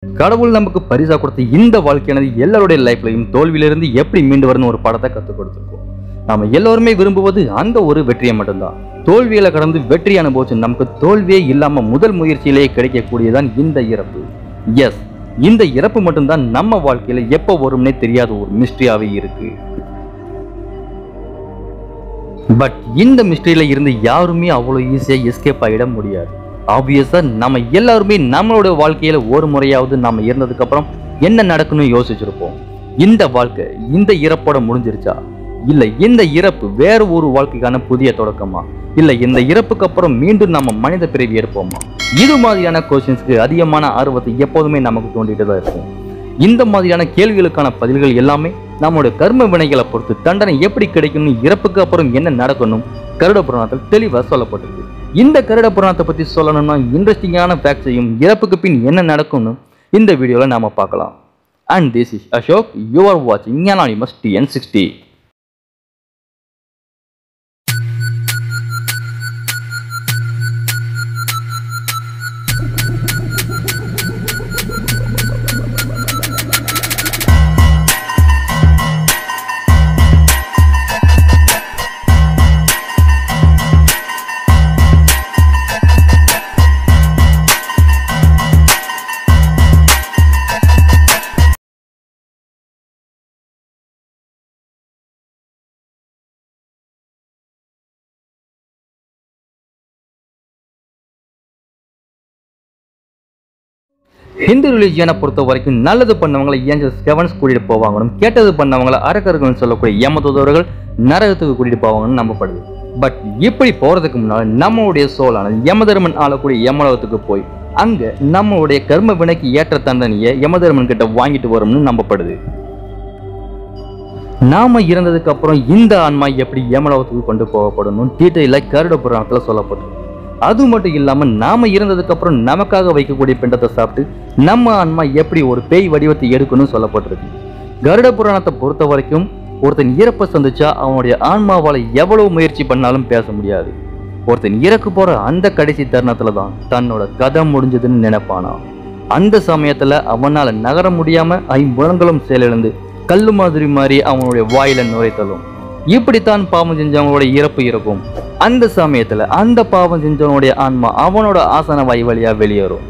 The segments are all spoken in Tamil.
கடவுள் நமக்கு பரிசா கொடுத்த இந்த வாழ்க்கையானது எல்லாருடைய லைஃப்லையும் தோல்வியிலிருந்து எப்படி மீண்டு வரணும் ஒரு படத்தை கற்றுக் கொடுத்துருக்கோம் நாம எல்லோருமே விரும்புவது அந்த ஒரு வெற்றியை மட்டும்தான் தோல்வியில கடந்து வெற்றி அனுபவிச்சு நமக்கு தோல்வியே இல்லாம முதல் முயற்சியிலேயே கிடைக்கக்கூடியதான் இந்த இறப்பு எஸ் இந்த இறப்பு மட்டும்தான் நம்ம வாழ்க்கையில எப்போ வரும்னே தெரியாத ஒரு மிஸ்ட்ரியாவே இருக்கு பட் இந்த மிஸ்ட்ரியில இருந்து யாருமே அவ்வளோ ஈஸியா எஸ்கேப் ஆகிட முடியாது ஆப்வியஸா நம்ம எல்லாருமே நம்மளோட வாழ்க்கையில ஒரு முறையாவது நாம இருந்ததுக்கு அப்புறம் என்ன நடக்குன்னு யோசிச்சிருப்போம் இந்த வாழ்க்கை இந்த இறப்போட முடிஞ்சிருச்சா இல்ல இந்த இறப்பு வேற ஒரு வாழ்க்கைக்கான புதிய தொடக்கமா இல்ல இந்த இறப்புக்கு அப்புறம் மீண்டும் நம்ம மனித பிறவி எடுப்போமா இது மாதிரியான கொஸ்டின்ஸ்க்கு அதிகமான ஆர்வத்தை எப்போதுமே நமக்கு தோண்டிட்டு தான் இருக்கும் இந்த மாதிரியான கேள்விகளுக்கான பதில்கள் எல்லாமே நம்மளுடைய கர்ம வினைகளை பொறுத்து தண்டனை எப்படி கிடைக்கும்னு இறப்புக்கு அப்புறம் என்ன நடக்கணும் கருட புராணத்தில் தெளிவாக சொல்லப்பட்டிருக்கு இந்த கருட புராணத்தை பற்றி சொல்லணும்னா இன்ட்ரெஸ்டிங்கான ஃபேக்ட்ஸையும் இறப்புக்கு பின் என்ன நடக்கும்னு இந்த வீடியோவில் நாம பார்க்கலாம் and this is Ashok you are வாட்சிங் அனானிமஸ் டிஎன் சிக்ஸ்டி ஹிந்து ரிலிஜியனை பொறுத்த வரைக்கும் நல்லது பண்ணவங்களை ஏஞ்சல்ஸ் ஹெவன்ஸ் கூட்டிட்டு போவாங்கன்னு கேட்டது பண்ணவங்களை அரக்கர்கள்னு சொல்லக்கூடிய ஏமதூதவர்கள் நரகத்துக்கு கூட்டிட்டு போவாங்கன்னு நம்பப்படுது பட் இப்படி போறதுக்கு முன்னால நம்மளுடைய சோலானது யமதர்மன் ஆளக்கூடிய யமலோகத்துக்கு போய் அங்க நம்மளுடைய கர்ம வினைக்கு ஏற்ற தண்டனையை யமதர்மன் கிட்ட வாங்கிட்டு வரும்னு நம்பப்படுது நாம இறந்ததுக்கு அப்புறம் இந்த ஆன்மா எப்படி யமலோகத்துக்கு கொண்டு போகப்படணும் டீட்டெயில கருட புராணத்துல சொல்லப்பட்டிருக்கு அது மட்டும் இல்லாம நாம இறந்ததுக்கு அப்புறம் நமக்காக வைக்கக்கூடிய பிண்டத்தை சாப்பிட்டு நம்ம ஆன்மா எப்படி ஒரு பேய் வடிவத்தை எடுக்கணும்னு சொல்லப்பட்டிருக்கு கருட புராணத்தை பொறுத்த வரைக்கும் ஒருத்தன் இறப்ப சந்திச்சா அவனுடைய ஆன்மாவால எவ்வளவு முயற்சி பண்ணாலும் பேச முடியாது ஒருத்தன் இறக்கு போற அந்த கடைசி தருணத்துல தான் தன்னோட கதை முடிஞ்சதுன்னு நினைப்பானா அந்த சமயத்துல அவனால நகர முடியாம ஐம்புலங்களும் செயலிழந்து கல்லு மாதிரி மாறி அவனுடைய வாயில நுரைத்தலும் இப்படித்தான் பாவம் செஞ்சவங்களோட இறப்பு இருக்கும் அந்த சமயத்துல அந்த பாவம் செஞ்சவனுடைய ஆன்மா அவனோட ஆசன வாய் வழியா வெளியேறும்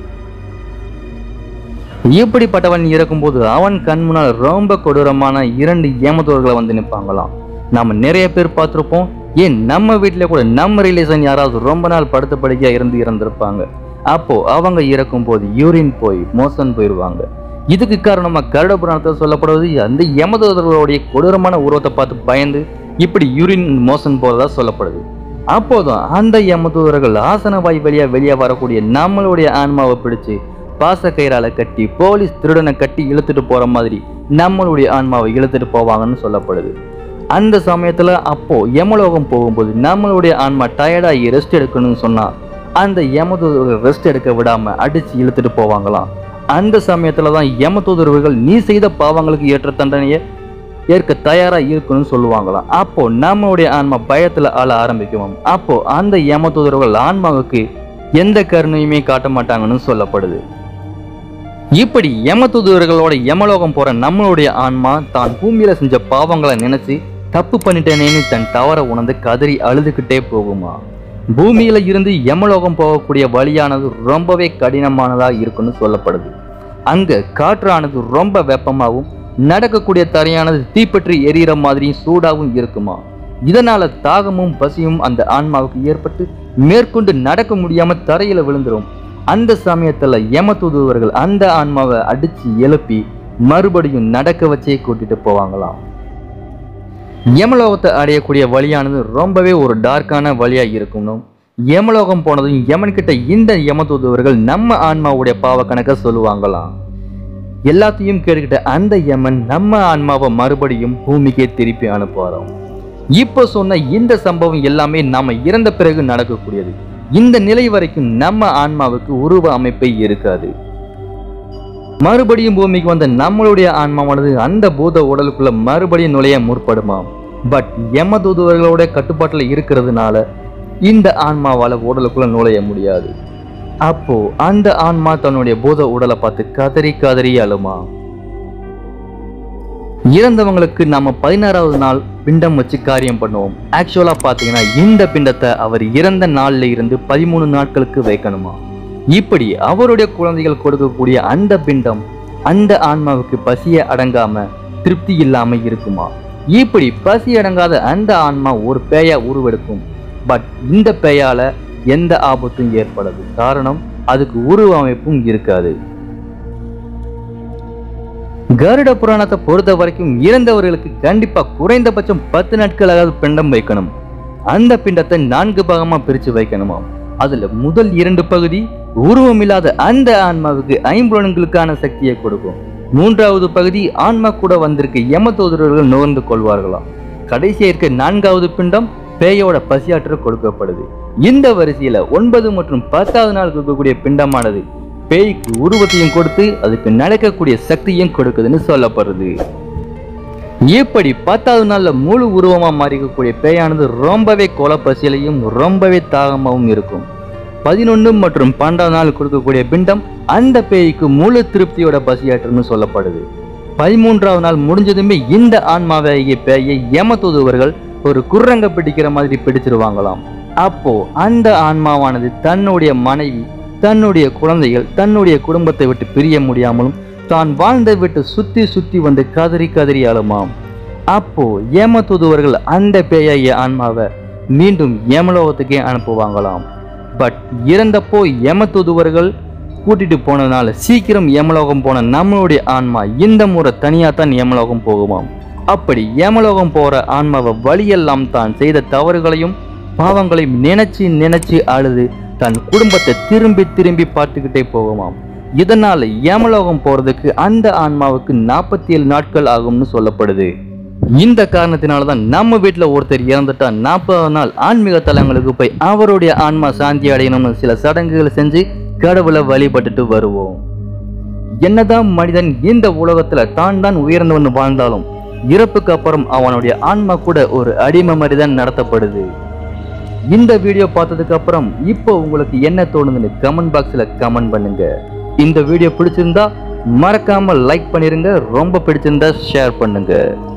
இப்படிப்பட்டவன் இறக்கும்போது அவன் கண் முன்னால் ரொம்ப கொடூரமான இரண்டு ஏமத்தோர்களை வந்து நிற்பாங்களாம் நாம நிறைய பேர் பார்த்துருப்போம் ஏன் நம்ம வீட்டில் கூட நம்ம ரிலேஷன் யாராவது ரொம்ப நாள் படுத்த படுக்கையா இருந்து இறந்திருப்பாங்க அப்போ அவங்க இறக்கும் போது யூரின் போய் மோசன் போயிடுவாங்க இதுக்கு காரணமா கருட புராணத்தில் சொல்லப்படுவது அந்த யமதூதர்களுடைய கொடூரமான உருவத்தை பார்த்து பயந்து இப்படி யூரின் மோசன் போறதா சொல்லப்படுது அப்போதும் அந்த யமதூதர்கள் ஆசன வாய் வழியா வெளியே வரக்கூடிய நம்மளுடைய ஆன்மாவை பிடிச்சு பாசக்கயிறால கட்டி போலீஸ் திருடனை கட்டி இழுத்துட்டு போற மாதிரி நம்மளுடைய ஆன்மாவை இழுத்துட்டு போவாங்கன்னு சொல்லப்படுது அந்த சமயத்துல அப்போ யமலோகம் போகும்போது நம்மளுடைய ஆன்மா டயர்டாகி ரெஸ்ட் எடுக்கணும்னு சொன்னா அந்த யமதூதர்கள் ரெஸ்ட் எடுக்க விடாம அடிச்சு இழுத்துட்டு போவாங்களாம் அந்த சமயத்துல தான் யமதூதர்கள் நீ செய்த பாவங்களுக்கு ஏற்ற தண்டனையை ஏற்க தயாரா இருக்கணும்னு சொல்லுவாங்களாம் அப்போ நம்மளுடைய ஆன்மா பயத்துல ஆள ஆரம்பிக்குமாம் அப்போ அந்த யமதூதர்கள் ஆன்மாவுக்கு எந்த கருணையுமே காட்ட மாட்டாங்கன்னு சொல்லப்படுது இப்படி யமதூதர்களோட யமலோகம் போற நம்மளுடைய ஆன்மா தான் பூமியில செஞ்ச பாவங்களை நினைச்சு தப்பு பண்ணிட்டேனேன்னு தன் தவற உணர்ந்து கதறி அழுதுகிட்டே போகுமா பூமியில இருந்து யமலோகம் போகக்கூடிய வழியானது ரொம்பவே கடினமானதா இருக்குன்னு சொல்லப்படுது அங்க காற்றானது ரொம்ப வெப்பமாகவும் நடக்கக்கூடிய தரையானது தீப்பற்றி எரியிற மாதிரியும் சூடாகவும் இருக்குமா இதனால தாகமும் பசியும் அந்த ஆன்மாவுக்கு ஏற்பட்டு மேற்கொண்டு நடக்க முடியாம தரையில விழுந்துரும் அந்த சமயத்துல யமதூதுவர்கள் அந்த ஆன்மாவை அடிச்சு எழுப்பி மறுபடியும் நடக்க வச்சே கூட்டிட்டு போவாங்களாம் யமலோகத்தை அடையக்கூடிய வழியானது ரொம்பவே ஒரு டார்க்கான வழியா இருக்கணும் யமலோகம் போனதும் யமன் கிட்ட இந்த யமதூதுவர்கள் நம்ம ஆன்மாவுடைய பாவ கணக்க சொல்லுவாங்களாம் எல்லாத்தையும் கேட்டுக்கிட்ட அந்த யமன் நம்ம ஆன்மாவை மறுபடியும் பூமிக்கே திருப்பி அனுப்புவாராம் இப்போ சொன்ன இந்த சம்பவம் எல்லாமே நாம இறந்த பிறகு நடக்கக்கூடியது இந்த நிலை வரைக்கும் நம்ம ஆன்மாவுக்கு உருவ அமைப்பே இருக்காது மறுபடியும் பூமிக்கு வந்த நம்மளுடைய ஆன்மாவானது அந்த பூத உடலுக்குள்ள மறுபடியும் நுழைய முற்படுமாம் பட் யமதூதுவர்களோட கட்டுப்பாட்டில் இருக்கிறதுனால இந்த ஆன்மாவால உடலுக்குள்ள நுழைய முடியாது அப்போ அந்த ஆன்மா தன்னுடைய பூத உடலை பார்த்து கதறி கதறி அழுமா இறந்தவங்களுக்கு நாம பதினாறாவது நாள் பிண்டம் வச்சு காரியம் பண்ணுவோம் ஆக்சுவலா பாத்தீங்கன்னா இந்த பிண்டத்தை அவர் இறந்த நாள்ல இருந்து பதிமூணு நாட்களுக்கு வைக்கணுமா இப்படி அவருடைய குழந்தைகள் கொடுக்கக்கூடிய அந்த பிண்டம் அந்த ஆன்மாவுக்கு பசிய அடங்காம திருப்தி இல்லாம இருக்குமா இப்படி பசி அடங்காத அந்த ஆன்மா ஒரு பேயா உருவெடுக்கும் பட் இந்த பேயால எந்த ஆபத்தும் ஏற்படாது காரணம் அதுக்கு உருவ அமைப்பும் இருக்காது கருட புராணத்தை பொறுத்த வரைக்கும் இறந்தவர்களுக்கு கண்டிப்பா குறைந்தபட்சம் பத்து நாட்களாவது பிண்டம் வைக்கணும் அந்த பிண்டத்தை நான்கு பாகமா பிரிச்சு வைக்கணுமாம் அதுல முதல் இரண்டு பகுதி உருவமில்லாத அந்த ஆன்மாவுக்கு ஐம்புலன்களுக்கான சக்தியை கொடுக்கும் மூன்றாவது பகுதி ஆன்மா கூட வந்திருக்க யமதூதரர்கள் நுகர்ந்து கொள்வார்களாம் கடைசியா இருக்க நான்காவது பிண்டம் பேயோட பசியாற்ற கொடுக்கப்படுது இந்த வரிசையில ஒன்பது மற்றும் பத்தாவது நாள் கொடுக்கக்கூடிய பிண்டமானது பேய்க்கு உருவத்தையும் கொடுத்து அதுக்கு நடக்கக்கூடிய சக்தியும் கொடுக்குதுன்னு சொல்லப்படுது இப்படி பத்தாவது நாள்ல முழு உருவமா மாறிக்கக்கூடிய பேயானது ரொம்பவே கொலப்பசியிலையும் ரொம்பவே தாகமாகவும் இருக்கும் பதினொன்று மற்றும் பன்னெண்டாவது நாள் கொடுக்கக்கூடிய பிண்டம் அந்த பேய்க்கு முழு திருப்தியோட பசியாற்றுன்னு சொல்லப்படுது பதிமூன்றாவது நாள் முடிஞ்சதுமே இந்த ஆன்மாவாகிய பேயை யமதூதுவர்கள் ஒரு குரங்க பிடிக்கிற மாதிரி பிடிச்சிருவாங்களாம் அப்போ அந்த ஆன்மாவானது தன்னுடைய மனைவி தன்னுடைய குழந்தைகள் தன்னுடைய குடும்பத்தை விட்டு பிரிய முடியாமலும் தான் வாழ்ந்த விட்டு சுத்தி சுத்தி வந்து கதறி கதறி அழுமாம் அப்போ ஏமதூதுவர்கள் அந்த பேயாகிய ஆன்மாவை மீண்டும் ஏமலோகத்துக்கே அனுப்புவாங்களாம் பட் இறந்தப்போ யமதூதுவர்கள் கூட்டிட்டு போனதுனால சீக்கிரம் யமலோகம் போன நம்மளுடைய ஆன்மா இந்த முறை தனியா தான் யமலோகம் போகுமாம் அப்படி யமலோகம் போற ஆன்மாவை வழியெல்லாம் தான் செய்த தவறுகளையும் பாவங்களையும் நினைச்சு நினைச்சு அழுது தன் குடும்பத்தை திரும்பி திரும்பி பார்த்துக்கிட்டே போகுமாம் இதனால யமலோகம் போறதுக்கு அந்த ஆன்மாவுக்கு நாற்பத்தி ஏழு நாட்கள் ஆகும்னு சொல்லப்படுது இந்த காரணத்தினால தான் நம்ம வீட்டில் ஒருத்தர் இறந்துட்டா நாற்பதாவது நாள் ஆன்மீக தலங்களுக்கு போய் அவருடைய ஆன்மா சாந்தி அடையணும்னு சில சடங்குகளை செஞ்சு கடவுளை வழிபட்டுட்டு வருவோம் என்னதான் மனிதன் இந்த உலகத்துல தான் தான் உயர்ந்தவன் வாழ்ந்தாலும் இறப்புக்கு அப்புறம் அவனுடைய ஆன்மா கூட ஒரு அடிமை மாதிரி தான் நடத்தப்படுது இந்த வீடியோ பார்த்ததுக்கு அப்புறம் இப்போ உங்களுக்கு என்ன தோணுதுன்னு கமெண்ட் பாக்ஸ்ல கமெண்ட் பண்ணுங்க இந்த வீடியோ பிடிச்சிருந்தா மறக்காம லைக் பண்ணிருங்க ரொம்ப பிடிச்சிருந்தா ஷேர் பண்ணுங்க